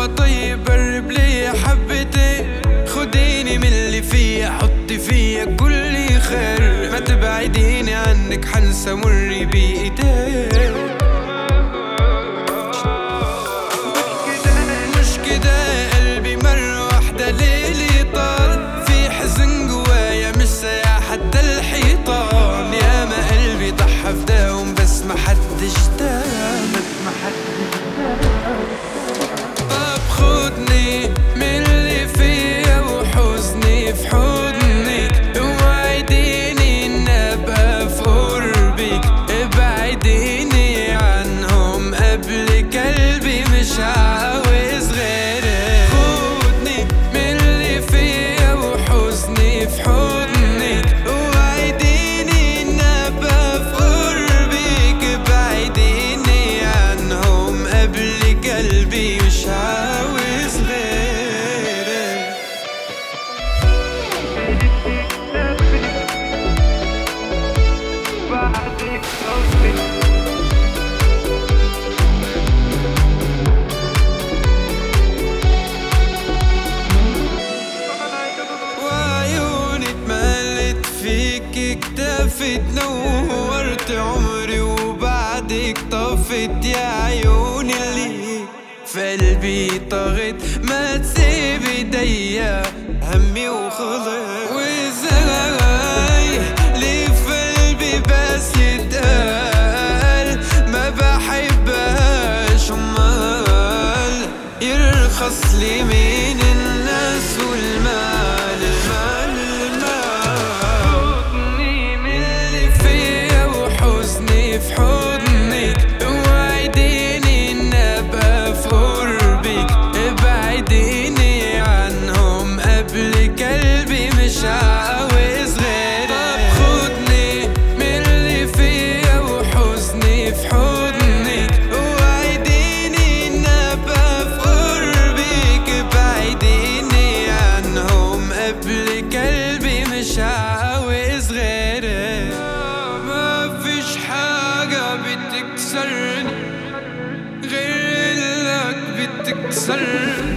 هوا طيب قرب لي حبتين خديني من اللي فيا حطي فيا كل خير ما تبعديني عنك حنسى مري بايديك اكتفت نورت عمري وبعدك طفت يا عيوني اللي في قلبي طغت ما تسيب ايديا همي وخلص وازاي ليه في قلبي بس يتقال ما بحبهاش امال يرخص لي من الناس والمال المال تكسرني غير لك بتكسرني